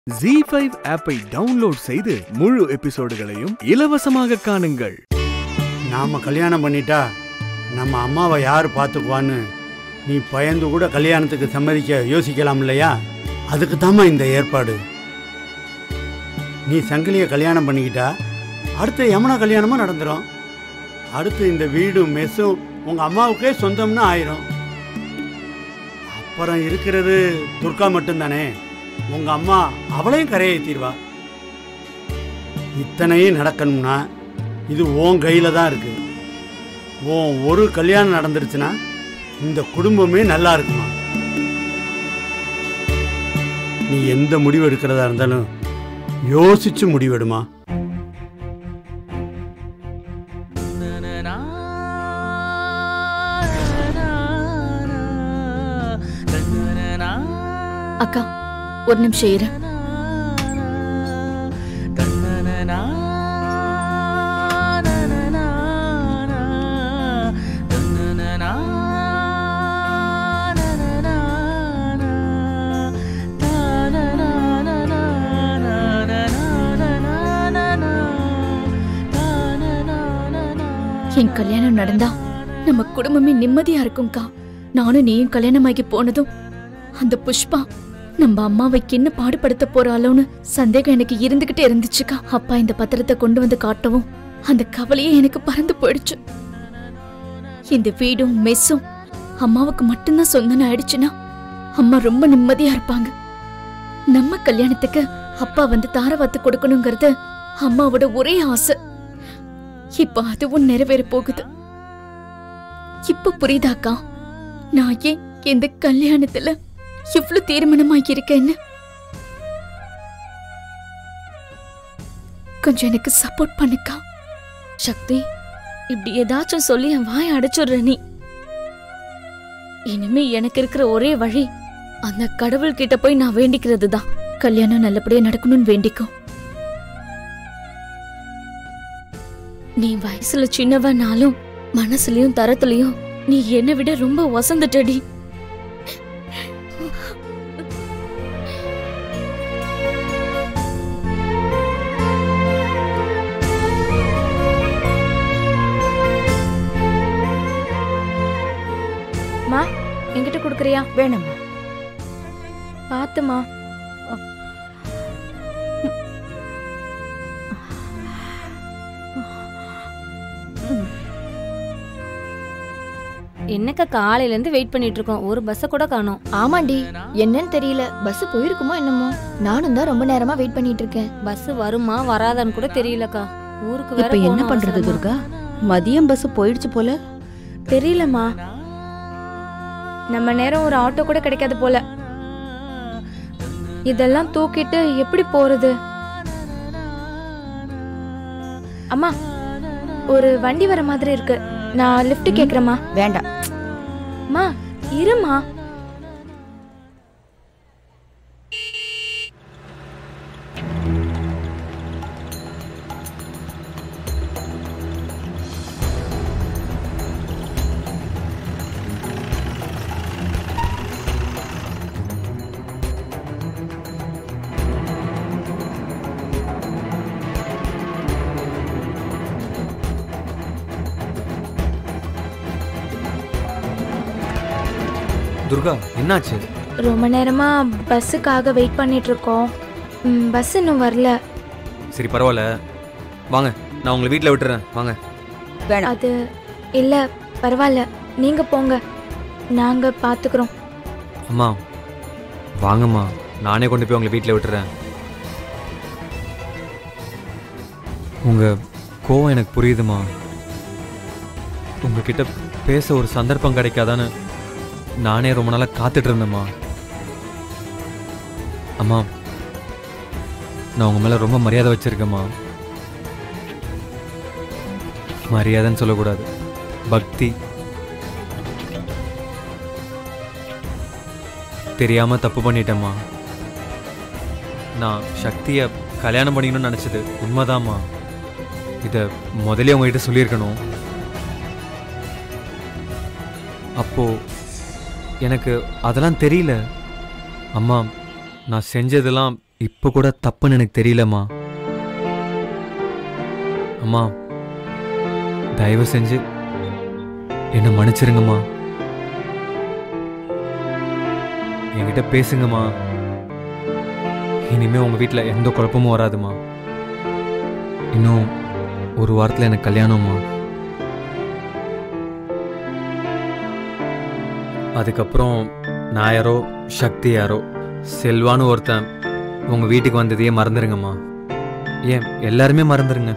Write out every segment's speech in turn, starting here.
G five ஆப்பை download செய்து முழு எபிசோடுகளையும் இலவசமாக காணுங்கள் நாம் கல்யாணம் பண்ணிட்டா நம்ம அம்மாவை யார் பார்த்துக்குவான்னு நீ பயந்து கூட கல்யாணத்துக்கு சம்மதிக்க யோசிக்கலாம் இல்லையா அதுக்கு தாம்மா இந்த ஏற்பாடு நீ சங்கிலியை கல்யாணம் பண்ணிக்கிட்டா அடுத்து யமுனா கல்யாணமும் நடந்துடும் அடுத்து இந்த வீடும் மெஸ்ஸும் உங்கள் அம்மாவுக்கே சொந்தம்னு ஆயிரும் அப்புறம் இருக்கிறது துர்கா மட்டும்தானே உங்கள் அம்மா அவளையும் கரையேற்றிடுவா இத்தனையும் நடக்கணும்னா இது உன் கையில் தான் இருக்கு உன் ஒரு கல்யாணம் நடந்துருச்சுன்னா இந்த குடும்பமே நல்லா இருக்குமா நீ எந்த முடிவு எடுக்கிறதா இருந்தாலும் யோசிச்சு முடிவெடுமா அக்கா ஒரு நிமிஷம் இரு என் கல்யாணம் நடந்தா நம்ம குடும்பமே நிம்மதியா இருக்கும்க்கா நானும் நீயும் கல்யாணமாகி போனதும் அந்த புஷ்பா நம்ம அம்மாவைக்கு என்ன பாடுபடுத்த போறாளோன்னு சந்தேகம் எனக்கு இருந்துகிட்டே இருந்துச்சுக்கா அப்பா இந்த பத்திரத்தை கொண்டு வந்து காட்டவும் அந்த கவலையே எனக்கு பறந்து போயிடுச்சு இந்த வீடும் மெஸ்ஸும் அம்மாவுக்கு மட்டும்தான் சொந்தம் ஆயிடுச்சுன்னா அம்மா ரொம்ப நிம்மதியா இருப்பாங்க நம்ம கல்யாணத்துக்கு அப்பா வந்து தாரவாத்து கொடுக்கணுங்கிறது அம்மாவோட ஒரே ஆசை இப்ப அதுவும் நிறைவேற போகுது இப்ப புரியுதாக்கா நான் ஏன் இந்த கல்யாணத்துல இவ்ளோ தீர்மானமாகி இருக்கேன்னு கொஞ்சம் எனக்கு சப்போர்ட் பண்ணுக்கா சக்தி இப்படி ஏதாச்சும் சொல்லி என் வாய் அடைச்சுடுற நீ இனிமே எனக்கு இருக்கிற ஒரே வழி அந்த கடவுள் கிட்ட போய் நான் வேண்டிக்கிறது தான் கல்யாணம் நல்லபடியா நடக்கணும்னு வேண்டிக்கோ நீ வயசுல சின்னவனாலும் மனசுலயும் தரத்துலயும் நீ என்னை விட ரொம்ப வசந்துட்டடி மா என்கிட்ட கொடுக்குறியா வேணாம்மா பாத்துமா என்னக்கா காலையில இருந்து வெயிட் பண்ணிட்டு இருக்கோம் ஒரு பஸ்ஸ கூட காணோம் ஆமாண்டி என்னன்னு தெரியல பஸ் போயிருக்குமோ என்னமோ நானும் தான் ரொம்ப நேரமா வெயிட் பண்ணிட்டு இருக்கேன் பஸ் வருமா வராதான்னு கூட தெரியலக்கா ஊருக்கு வேற இப்ப என்ன போகணும் பண்றது அவசரமா. துர்கா மதியம் பஸ் போயிடுச்சு போல தெரியலம்மா நம்ம நேரம் ஒரு ஆட்டோ கூட கிடைக்காது போல இதெல்லாம் தூக்கிட்டு எப்படி போறது அம்மா ஒரு வண்டி வர மாதிரி இருக்கு நான் லிஃப்ட் கேக்குறேம்மா வேண்டாம் அம்மா இருமா துர்கா என்னாச்சு ரொம்ப நேரமா பஸ்ஸுக்காக வெயிட் பண்ணிட்டு இருக்கோம் ம், பஸ் இன்னும் வரல சரி பரவாயில்ல வாங்க நான் உங்களை வீட்டில் விட்டுறேன் வாங்க வேணாம் அது இல்ல பரவாயில்ல நீங்க போங்க நாங்க பாத்துக்கிறோம் அம்மா வாங்கம்மா நானே கொண்டு போய் உங்களை வீட்டில் விட்டுறேன் உங்கள் கோவம் எனக்கு புரியுதுமா உங்ககிட்ட பேச ஒரு சந்தர்ப்பம் கிடைக்காதான்னு நானே ரொம்ப நாளாக காத்துட்டு இருந்தேம்மா அம்மா நான் உங்கள் மேலே ரொம்ப மரியாதை வச்சுருக்கேம்மா மரியாதைன்னு சொல்லக்கூடாது பக்தி தெரியாம தப்பு பண்ணிட்டேம்மா நான் சக்தியை கல்யாணம் பண்ணிக்கணும்னு நினச்சது உண்மைதாம்மா இதை முதலே உங்ககிட்ட சொல்லியிருக்கணும் அப்போ எனக்கு அதெல்லாம் தெரியல அம்மா நான் செஞ்சதெல்லாம் இப்போ கூட தப்புன்னு எனக்கு தெரியலம்மா அம்மா தயவு செஞ்சு என்னை மன்னிச்சிருங்கம்மா என்கிட்ட பேசுங்கம்மா இனிமே உங்க வீட்டில் எந்த குழப்பமும் வராதும்மா இன்னும் ஒரு வாரத்தில் எனக்கு கல்யாணம்மா அதுக்கப்புறம் நான் யாரோ சக்தி யாரோ செல்வான்னு ஒருத்தன் உங்க வீட்டுக்கு வந்ததையே மறந்துருங்கம்மா ஏன் எல்லாருமே மறந்துருங்க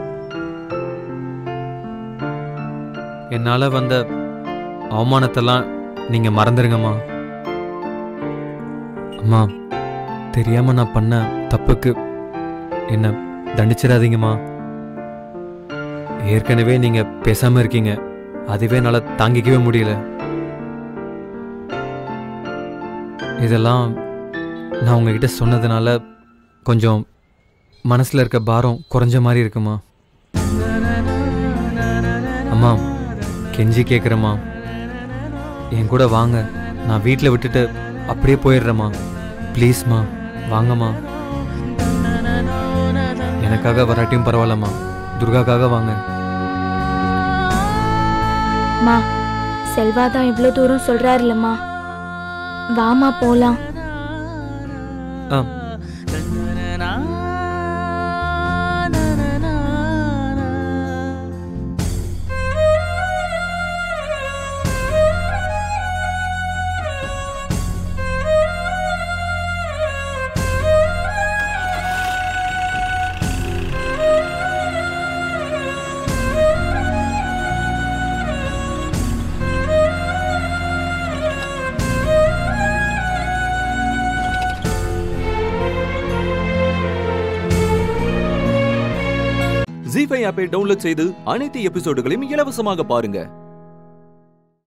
என்னால வந்த அவமானத்தெல்லாம் நீங்க மறந்துருங்கம்மா அம்மா தெரியாம நான் பண்ண தப்புக்கு என்ன தண்டிச்சிடாதீங்கம்மா ஏற்கனவே நீங்க பேசாம இருக்கீங்க அதுவே என்னால தாங்கிக்கவே முடியல இதெல்லாம் நான் உங்ககிட்ட சொன்னதுனால கொஞ்சம் மனசுல இருக்க பாரம் குறைஞ்ச மாதிரி இருக்குமா அம்மா கெஞ்சி கேட்குறேம்மா என் கூட வாங்க நான் வீட்டில் விட்டுட்டு அப்படியே போயிடுறேம்மா ப்ளீஸ்மா வாங்கம்மா எனக்காக வராட்டியும் பரவாயில்லம்மா துர்காக்காக வாங்க மா செல்வா தான் இவ்வளோ தூரம் சொல்றாருலம்மா வாமா போலாம் ஆ ஜி ஃபைவ் ஆப்பை டவுன்லோட் செய்து அனைத்து எபிசோடுகளையும் இலவசமாக பாருங்க